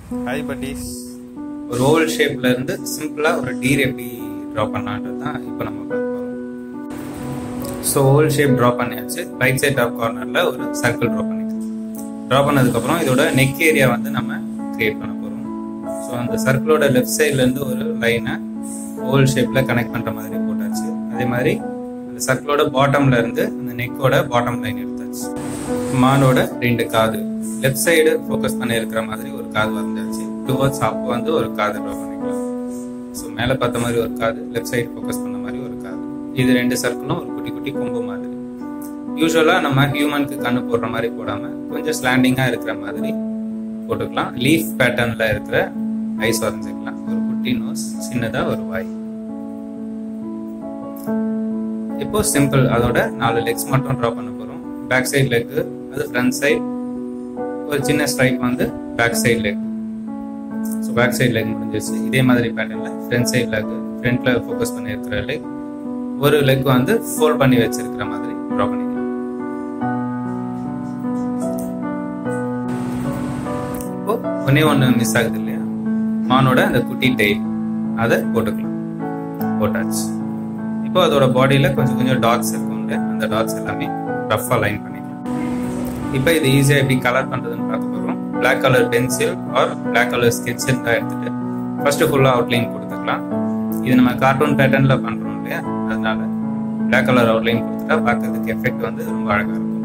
hi buddies ஒரு oval ஷேப்ல இருந்து சிம்பிளா ஒரு டீர் எப்படி ட்ரா பண்ணலான்றது தான் இப்போ நம்ம பார்க்க போறோம் ஸோ ஓவல் ஷேப் ட்ரா பண்ணியாச்சு ரைட் சைட் டாப் கார்னர்ல ஒரு சர்க்கிள் ட்ரா பண்ணிக்கலாம் ட்ரா பண்ணதுக்கப்புறம் இதோட நெக் ஏரியா வந்து நம்ம கிரியேட் பண்ண போறோம் ஸோ அந்த சர்க்கிளோட லெஃப்ட் சைட்ல இருந்து ஒரு லைனை ஓவல் ஷேப்ல கனெக்ட் பண்ற மாதிரி போட்டாச்சு அதே மாதிரி அந்த சர்க்கிளோட பாட்டம்ல இருந்து அந்த நெக்கோட பாட்டம் லைன் எடுத்தாச்சு மானோட ரெண்டு காது லெஃப்ட் சைடு ஃபோக்கஸ் பண்ணி இருக்கிற மாதிரி ஒரு காது வந்தாச்சு டுவர்ட்ஸ் அப் வந்து ஒரு காது ட்ரா பண்ணிக்கலாம் ஸோ மேலே பார்த்த மாதிரி ஒரு காது லெஃப்ட் சைடு ஃபோக்கஸ் பண்ண மாதிரி ஒரு காது இது ரெண்டு சர்க்கிளும் ஒரு குட்டி குட்டி கொம்பு மாதிரி யூஸ்வலாக நம்ம ஹியூமனுக்கு கண்ணு போடுற மாதிரி போடாம கொஞ்சம் ஸ்லாண்டிங்காக இருக்கிற மாதிரி போட்டுக்கலாம் லீஃப் பேட்டர்னில் இருக்கிற ஐஸ் வரைஞ்சிக்கலாம் ஒரு குட்டி நோஸ் சின்னதாக ஒரு வாய் இப்போ சிம்பிள் அதோட நாலு லெக்ஸ் மட்டும் ட்ரா பண்ண போகிறோம் பேக் சைடு லெக்கு அது ஃப்ரண்ட் சைடு ஒரு சின்ன ஸ்ட்ரைக் வந்து back side leg so back side leg முடிஞ்சிருச்சு இதே மாதிரி பேட்டர்னில் ஃப்ரண்ட் சைடு லெக் ஃப்ரண்ட்ல ஃபோக்கஸ் பண்ணி இருக்கிற லெக் ஒரு லெக் வந்து ஃபோல்ட் பண்ணி வச்சிருக்கிற மாதிரி ட்ரா பண்ணிக்கலாம் இப்போ ஒன்னே ஒன்று மிஸ் ஆகுது இல்லையா மானோட அந்த குட்டி டெய்ல் அதை போட்டுக்கலாம் போட்டாச்சு இப்போ அதோட பாடியில் கொஞ்சம் கொஞ்சம் டாட்ஸ் இருக்கும் இல்லையா அந்த டாட்ஸ் எல்லாமே ரஃபாக லைன் பண்ணிக்கலாம் இப்போ இது ஈஸியாக எப்படி கலர் பண்ணுறதுன்னு பார்க்க போகிறோம் black colour pencil or black colour sketch இருந்தால் எடுத்துட்டு ஃபர்ஸ்ட் ஃபுல்லாக அவுட்லைன் கொடுத்துக்கலாம் இது நம்ம கார்ட்டூன் பேட்டர்னில் பண்ணுறோம் இல்லையா அதனால பிளாக் கலர் அவுட்லைன் கொடுத்துட்டா பார்க்கறதுக்கு எஃபெக்ட் வந்து ரொம்ப அழகாக இருக்கும்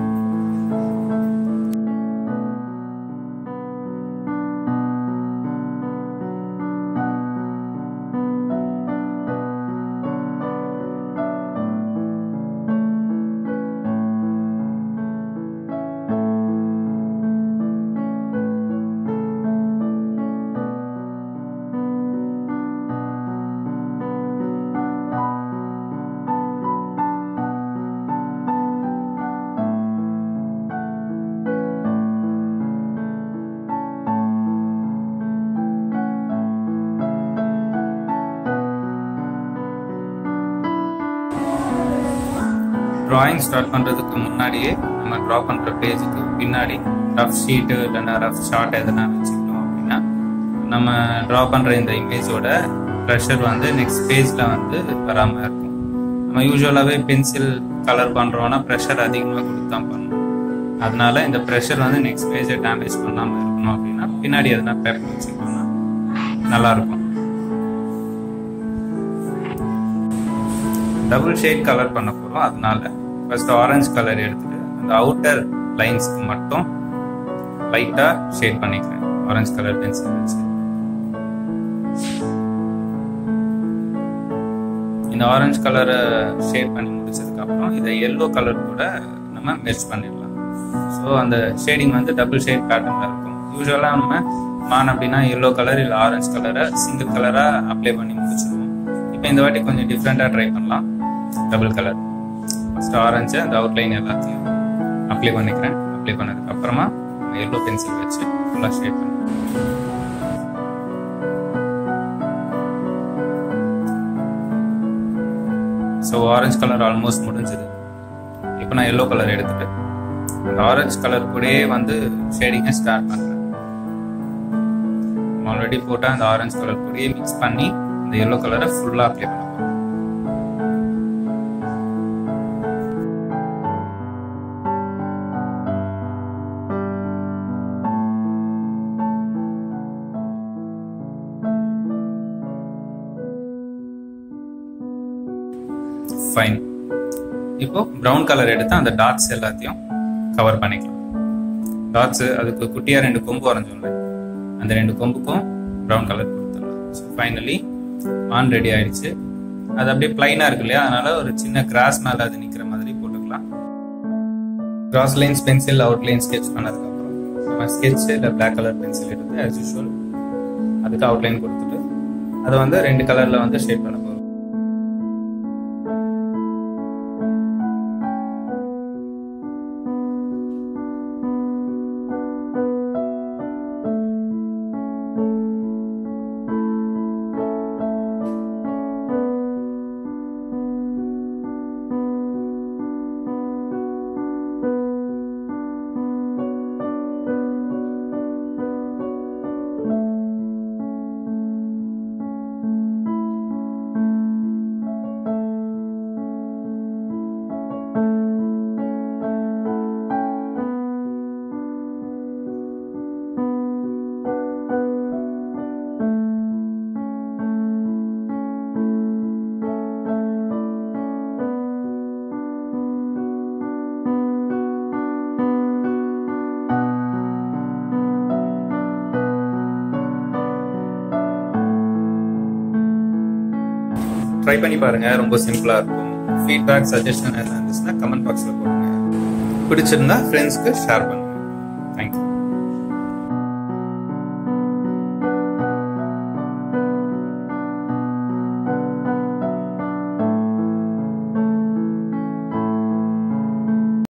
டிராயிங் ஸ்டார்ட் பண்ணுறதுக்கு முன்னாடியே நம்ம ட்ரா பண்ணுற பேஜுக்கு பின்னாடி ரஃப் ஷீட்டு இல்லைன்னா ரஃப் ஷார்ட் எதனா வச்சுக்கிட்டோம் அப்படின்னா நம்ம ட்ரா பண்ணுற இந்த இமேஜோட ப்ரெஷர் வந்து நெக்ஸ்ட் பேஜில் வந்து வராமல் இருக்கும் நம்ம யூஸ்வலாகவே பென்சில் கலர் பண்ணுறோன்னா ப்ரெஷர் அதிகமாக கொடுத்து தான் பண்ணணும் அதனால இந்த ப்ரெஷர் வந்து நெக்ஸ்ட் பேஜை டேமேஜ் பண்ணாமல் இருக்கணும் அப்படின்னா பின்னாடி எதனா பேப்பர் வச்சுக்கிட்டோம்னா நல்லாயிருக்கும் டபுள் ஷேட் கலர் பண்ண போகிறோம் அதனால ஃபர்ஸ்ட் ஆரஞ்சு கலர் எடுத்துட்டு அந்த அவுட்டர் லைன்ஸ்க்கு மட்டும் லைட்டாக ஷேட் பண்ணிக்கிறேன் ஆரஞ்சு கலர் பென்சில் வச்சு இந்த ஆரஞ்சு கலரை ஷேட் பண்ணி முடிச்சதுக்கு அப்புறம் இதை எல்லோ கலர் கூட நம்ம மெர்ச் பண்ணிடலாம் ஸோ அந்த ஷேடிங் வந்து டபுள் ஷேட் பேட்டர்னில் இருக்கும் யூஸ்வலாக நம்ம மான் அப்படின்னா எல்லோ கலர் இல்லை ஆரஞ்சு கலரை சிங்கிள் கலராக அப்ளை பண்ணி முடிச்சிருவோம் இப்போ இந்த வாட்டி கொஞ்சம் டிஃப்ரெண்ட்டாக ட்ரை பண்ணலாம் டபுள் கலர் ஃபர்ஸ்ட் ஆரஞ்சு அந்த அவுட்லைன் எல்லாத்தையும் அப்ளை பண்ணிக்கிறேன் அப்ளை பண்ணதுக்கு அப்புறமா எல்லோ பென்சில் வச்சு ஃபுல்லாக ஷேட் பண்ணுறேன் ஸோ ஆரஞ்சு கலர் ஆல்மோஸ்ட் முடிஞ்சது இப்போ நான் எல்லோ கலர் எடுத்துட்டு அந்த ஆரஞ்சு கலர் கூடயே வந்து ஷேடிங்கை ஸ்டார்ட் பண்ணுறேன் ஆல்ரெடி போட்டால் அந்த ஆரஞ்சு கலர் கூடயே மிக்ஸ் பண்ணி இந்த எல்லோ கலரை ஃபுல்லாக அப்ளை பண்ண போகிறேன் ஃபைன் இப்போ ப்ரௌன் கலர் எடுத்து அந்த டாட்ஸ் எல்லாத்தையும் கவர் பண்ணிக்கலாம் டாட்ஸ் அதுக்கு குட்டியாக ரெண்டு கொம்பு வரைஞ்சோம்ல அந்த ரெண்டு கொம்புக்கும் ப்ரௌன் கலர் கொடுத்துடலாம் ஸோ ஃபைனலி ஆன் ரெடி ஆயிடுச்சு அது அப்படியே பிளைனாக இருக்கு இல்லையா அதனால ஒரு சின்ன கிராஸ் மேலே அது நிற்கிற மாதிரி போட்டுக்கலாம் cross lines pencil outline sketch பண்ணதுக்கப்புறம் நம்ம ஸ்கெட்ச் இல்லை பிளாக் கலர் பென்சில் எடுத்து ஆஸ் யூஷுவல் அதுக்கு அவுட்லைன் கொடுத்துட்டு அதை வந்து ரெண்டு கலரில் வந்து ஷேட் பண்ண போகிறோம் ட்ரை பண்ணி பாருங்க ரொம்ப சிம்பிளா இருக்கும் ஃபீட்பேக் சஜஷன் எல்லாம் இருந்துச்சுன்னா கமெண்ட் பாக்ஸ்ல போடுங்க பிடிச்சிருந்தா ஃப்ரெண்ட்ஸ்க்கு ஷேர் பண்ணுங்க தேங்க்யூ